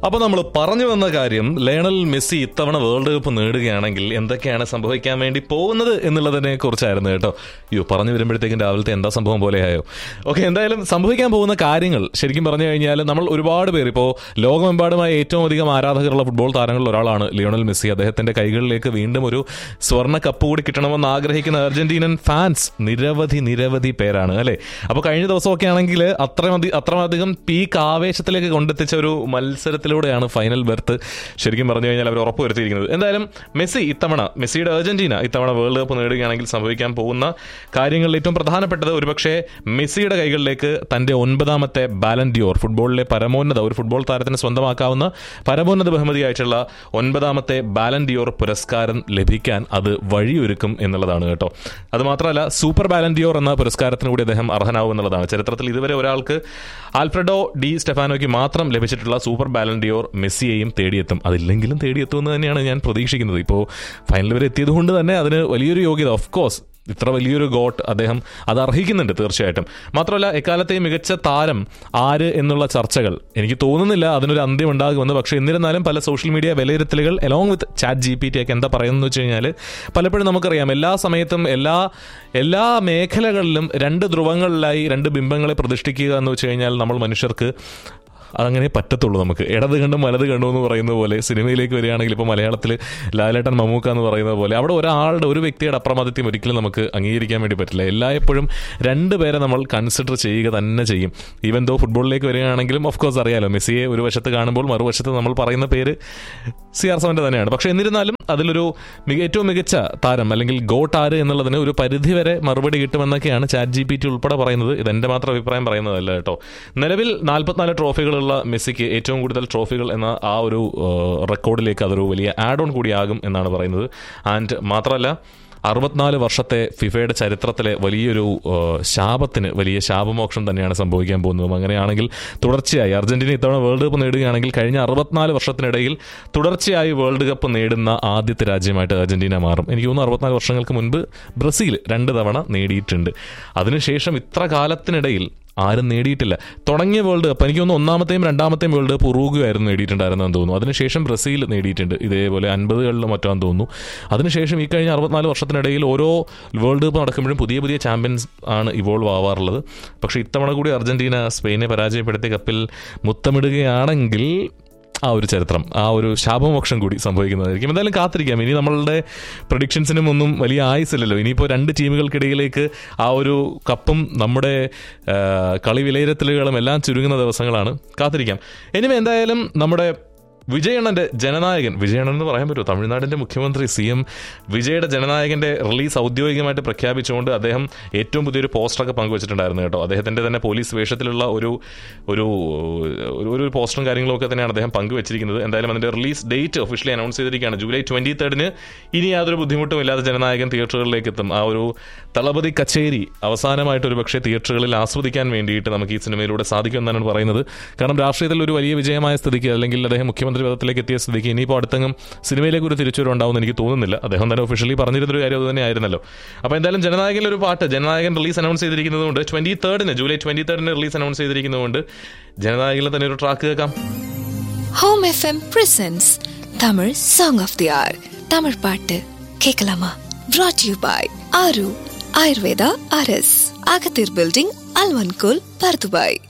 അപ്പോൾ നമ്മൾ പറഞ്ഞു വന്ന കാര്യം ലയണൽ മെസ്സി ഇത്തവണ വേൾഡ് കപ്പ് നേടുകയാണെങ്കിൽ എന്തൊക്കെയാണ് സംഭവിക്കാൻ വേണ്ടി പോകുന്നത് എന്നുള്ളതിനെ കുറിച്ചായിരുന്നു കേട്ടോ അയ്യോ പറഞ്ഞു വരുമ്പോഴത്തേക്കും രാവിലത്തെ എന്താ സംഭവം പോലെയായോ ഓക്കെ എന്തായാലും സംഭവിക്കാൻ പോകുന്ന കാര്യങ്ങൾ ശരിക്കും പറഞ്ഞു കഴിഞ്ഞാൽ നമ്മൾ ഒരുപാട് പേർ ഇപ്പോൾ ലോകമെമ്പാടുമായി ഏറ്റവും അധികം ആരാധകരുള്ള ഫുട്ബോൾ താരങ്ങളിൽ ഒരാളാണ് ലിയോണൽ മെസ്സി അദ്ദേഹത്തിന്റെ കൈകളിലേക്ക് വീണ്ടും ഒരു സ്വർണ്ണ കപ്പ് കൂടി കിട്ടണമെന്ന് ആഗ്രഹിക്കുന്ന അർജന്റീനൻ ഫാൻസ് നിരവധി നിരവധി പേരാണ് അല്ലേ അപ്പോൾ കഴിഞ്ഞ ദിവസമൊക്കെ ആണെങ്കിൽ അത്രമധി അത്രമധികം പീക്ക് ആവേശത്തിലേക്ക് കൊണ്ടെത്തിച്ച ഒരു മത്സരത്തിലൂടെയാണ് ഫൈനൽ ബെർത്ത് ശരിക്കും പറഞ്ഞു കഴിഞ്ഞാൽ അവർ ഉറപ്പുവരുത്തിയിരിക്കുന്നത് എന്തായാലും മെസ്സി ഇത്തവണ മെസ്സിയുടെ അർജന്റീന ഇത്തവണ വേൾഡ് കപ്പ് നേടുകയാണെങ്കിൽ സംഭവിക്കാൻ പോകുന്ന കാര്യങ്ങളിൽ ഏറ്റവും പ്രധാനപ്പെട്ടത് ഒരുപക്ഷെ മെസ്സിയുടെ കൈകളിലേക്ക് തന്റെ ഒൻപതാമത്തെ ബാലൻഡിയോർ ഫുട്ബോളിലെ പരമോന്നത ഒരു ഫുട്ബോൾ താരത്തിന് സ്വന്തമാക്കാവുന്ന പരമോന്നത ബഹുമതിയായിട്ടുള്ള ഒൻപതാമത്തെ ബാലൻഡിയോർ പുരസ്കാരം ലഭിക്കാൻ അത് വഴിയൊരുക്കും എന്നുള്ളതാണ് കേട്ടോ അത് മാത്രമല്ല സൂപ്പർ ബാലൻഡിയോർ എന്ന പുരസ്കാരത്തിന് കൂടി അദ്ദേഹം അർഹനാവും എന്നുള്ളതാണ് ചരിത്രത്തിൽ ഇതുവരെ ഒരാൾക്ക് ആൽഫ്രഡോ ഡി സ്റ്റെഫാനോയ്ക്ക് മാത്രം ലഭിച്ചിട്ടുള്ള സൂപ്പർ ബാലൻഡിയോർ മെസ്സിയെയും തേടിയെത്തും അതില്ലെങ്കിലും തേടിയെത്തുമെന്ന് തന്നെയാണ് ഞാൻ പ്രതീക്ഷിക്കുന്നത് ഇപ്പോൾ ഫൈനൽ വരെ എത്തിയത് കൊണ്ട് തന്നെ അതിന് വലിയൊരു യോഗ്യത ഓഫ് കോഴ്സ് ഇത്ര വലിയൊരു ഗോട്ട് അദ്ദേഹം അത് അർഹിക്കുന്നുണ്ട് തീർച്ചയായിട്ടും മാത്രമല്ല എക്കാലത്തെയും മികച്ച താരം ആര് എന്നുള്ള ചർച്ചകൾ എനിക്ക് തോന്നുന്നില്ല അതിനൊരു അന്ത്യം ഉണ്ടാകുമെന്ന് പക്ഷേ എന്നിരുന്നാലും പല സോഷ്യൽ മീഡിയ വിലയിരുത്തലുകൾ along with Chat G P T ഒക്കെ എന്താ പറയുന്നത് വെച്ച് കഴിഞ്ഞാൽ പലപ്പോഴും നമുക്കറിയാം എല്ലാ സമയത്തും എല്ലാ എല്ലാ മേഖലകളിലും രണ്ട് ധ്രുവങ്ങളിലായി രണ്ട് ബിംബങ്ങളെ പ്രതിഷ്ഠിക്കുക എന്ന് വെച്ച് കഴിഞ്ഞാൽ നമ്മൾ മനുഷ്യർക്ക് അതങ്ങനെ പറ്റത്തുള്ളൂ നമുക്ക് ഇടത് കണ്ടും വലത് കണ്ടും എന്ന് പറയുന്ന പോലെ സിനിമയിലേക്ക് വരികയാണെങ്കിൽ ഇപ്പോൾ മലയാളത്തിൽ ലാലേട്ടൻ മമ്മൂക്ക എന്ന് പറയുന്നത് പോലെ അവിടെ ഒരാളുടെ ഒരു വ്യക്തിയുടെ അപ്രമാദിത്യം ഒരിക്കലും നമുക്ക് അംഗീകരിക്കാൻ വേണ്ടി പറ്റില്ല എല്ലായ്പ്പോഴും രണ്ട് പേരെ നമ്മൾ കൺസിഡർ ചെയ്യുക തന്നെ ചെയ്യും ഈവൻ ദോ ഫുട്ബോളിലേക്ക് വരികയാണെങ്കിലും ഓഫ് കോഴ്സ് അറിയാലോ മെസ്സിയെ ഒരു വശത്ത് കാണുമ്പോൾ മറുവശത്ത് നമ്മൾ പറയുന്ന പേര് സി ആർ സെവൻ്റെ തന്നെയാണ് പക്ഷേ എന്നിരുന്നാലും അതിലൊരു മിക ഏറ്റവും മികച്ച താരം അല്ലെങ്കിൽ ഗോട്ട് ആര് എന്നുള്ളതിന് ഒരു പരിധിവരെ മറുപടി കിട്ടുമെന്നൊക്കെയാണ് ചാറ്റ് ജി പി ടി ഉൾപ്പെടെ പറയുന്നത് ഇതെന്റെ മാത്രം അഭിപ്രായം പറയുന്നതല്ല കേട്ടോ നിലവിൽ നാൽപ്പത്തിനാല് ട്രോഫികളുള്ള മെസ്സിക്ക് ഏറ്റവും കൂടുതൽ ട്രോഫികൾ എന്ന ആ ഒരു റെക്കോർഡിലേക്ക് അതൊരു വലിയ ആഡ് ഓൺ കൂടിയാകും എന്നാണ് പറയുന്നത് ആൻഡ് മാത്രമല്ല അറുപത്തിനാല് വർഷത്തെ ഫിഫയുടെ ചരിത്രത്തിലെ വലിയൊരു ശാപത്തിന് വലിയ ശാപമോക്ഷം തന്നെയാണ് സംഭവിക്കാൻ പോകുന്നതും അങ്ങനെയാണെങ്കിൽ തുടർച്ചയായി അർജന്റീന ഇത്തവണ വേൾഡ് കപ്പ് നേടുകയാണെങ്കിൽ കഴിഞ്ഞ അറുപത്തിനാല് വർഷത്തിനിടയിൽ തുടർച്ചയായി വേൾഡ് കപ്പ് നേടുന്ന ആദ്യത്തെ രാജ്യമായിട്ട് അർജന്റീന മാറും എനിക്ക് തോന്നുന്നു അറുപത്തിനാല് വർഷങ്ങൾക്ക് മുൻപ് ബ്രസീൽ രണ്ട് തവണ നേടിയിട്ടുണ്ട് അതിനുശേഷം ഇത്ര കാലത്തിനിടയിൽ ആരും നേടിയിട്ടില്ല തുടങ്ങിയ വേൾഡ് കപ്പ് എനിക്ക് തോന്നുന്നു ഒന്നാമത്തെയും രണ്ടാമത്തെയും വേൾഡ് കപ്പ് ഉറുഗുവായിരുന്നു നേടിയിട്ടുണ്ടായിരുന്നെന്ന് തോന്നുന്നു അതിനുശേഷം ബ്രസീൽ നേടിയിട്ടുണ്ട് ഇതേപോലെ അൻപതുകളിലും മറ്റാന്ന് തോന്നുന്നു അതിനുശേഷം ഈ കഴിഞ്ഞ അറുപത്തിനാല് വർഷത്തിനിടയിൽ ഓരോ വേൾഡ് കപ്പ് നടക്കുമ്പോഴും പുതിയ പുതിയ ചാമ്പ്യൻസ് ആണ് ഇവോൾവ് ആവാറുള്ളത് പക്ഷേ ഇത്തവണ കൂടി അർജന്റീന സ്പെയിനെ പരാജയപ്പെടുത്തി കപ്പിൽ മുത്തമിടുകയാണെങ്കിൽ ആ ഒരു ചരിത്രം ആ ഒരു ശാപമോക്ഷം കൂടി സംഭവിക്കുന്നതായിരിക്കും എന്തായാലും കാത്തിരിക്കാം ഇനി നമ്മളുടെ പ്രഡിക്ഷൻസിനും ഒന്നും വലിയ ആയുസില്ലല്ലോ ഇനിയിപ്പോൾ രണ്ട് ടീമുകൾക്കിടയിലേക്ക് ആ ഒരു കപ്പും നമ്മുടെ കളി വിലയിരുത്തലുകളും എല്ലാം ചുരുങ്ങുന്ന ദിവസങ്ങളാണ് കാത്തിരിക്കാം എനിവേ എന്തായാലും നമ്മുടെ വിജയണ്ണന്റെ ജനനായകൻ വിജയണ്ണൻ എന്ന് പറയാൻ പറ്റുമോ തമിഴ്നാടിന്റെ മുഖ്യമന്ത്രി സി എം വിജയുടെ ജനനായകന്റെ റിലീസ് ഔദ്യോഗികമായിട്ട് പ്രഖ്യാപിച്ചുകൊണ്ട് അദ്ദേഹം ഏറ്റവും പുതിയൊരു പോസ്റ്ററൊക്കെ പങ്കുവച്ചിട്ടുണ്ടായിരുന്നു കേട്ടോ അദ്ദേഹത്തിന്റെ തന്നെ പോലീസ് വേഷത്തിലുള്ള ഒരു ഒരു ഒരു പോസ്റ്ററും കാര്യങ്ങളും ഒക്കെ തന്നെയാണ് അദ്ദേഹം പങ്കുവച്ചിരിക്കുന്നത് എന്തായാലും അതിന്റെ റിലീസ് ഡേറ്റ് ഒഫീഷ്യലി അനൗൺസ് ചെയ്തിരിക്കുകയാണ് ജൂലൈ ട്വന്റി തേർഡിന് ഇനി യാതൊരു ബുദ്ധിമുട്ടും ഇല്ലാതെ ജനനായകൻ തിയേറ്ററുകളിലേക്ക് എത്തും ആ ഒരു തളപതി കച്ചേരി അവസാനമായിട്ട് ഒരു പക്ഷേ തിയേറ്ററുകളിൽ ആസ്വദിക്കാൻ വേണ്ടിയിട്ട് നമുക്ക് ഈ സിനിമയിലൂടെ സാധിക്കുമെന്നാണ് പറയുന്നത് കാരണം രാഷ്ട്രീയത്തിൽ ഒരു വലിയ വിജയമായ സ്ഥിതിക്ക് അല്ലെങ്കിൽ അദ്ദേഹം മുഖ്യമന്ത്രി പദത്തിലേക്ക് എത്തിയ സ്ഥിതിക്ക് ഇനിയിപ്പോൾ അടുത്തെങ്കിലും സിനിമയിലേക്ക് ഒരു തിരിച്ചുവരവ് ഉണ്ടാവുമെന്ന് എനിക്ക് തോന്നുന്നില്ല അദ്ദേഹം തന്നെ ഒഫീഷ്യലി പറഞ്ഞിരുന്നൊരു കാര്യം അത് തന്നെ ആയിരുന്നല്ലോ അപ്പോൾ എന്തായാലും ജനനായകനിൽ ഒരു പാട്ട് ജനനായകൻ റിലീസ് അനൗൺസ് ചെയ്തിരിക്കുന്നതുകൊണ്ട് ട്വന്റി തേർഡിന് ജൂലൈ ട്വന്റി തേർഡിന് റിലീസ് അനൗൺസ് ചെയ്തിരിക്കുന്നതുകൊണ്ട് ജനനായകനിൽ തന്നെ ഒരു ട്രാക്ക് കേൾക്കാം Home FM presents Tamil song of the hour Tamil பாட்டு கேட்கலாமா brought யூ பாய் ஆரு ஆயுர்வேதா அரஸ் அகத்தீர் பில்டிங் அல்வன்கோல் பர்துபாய்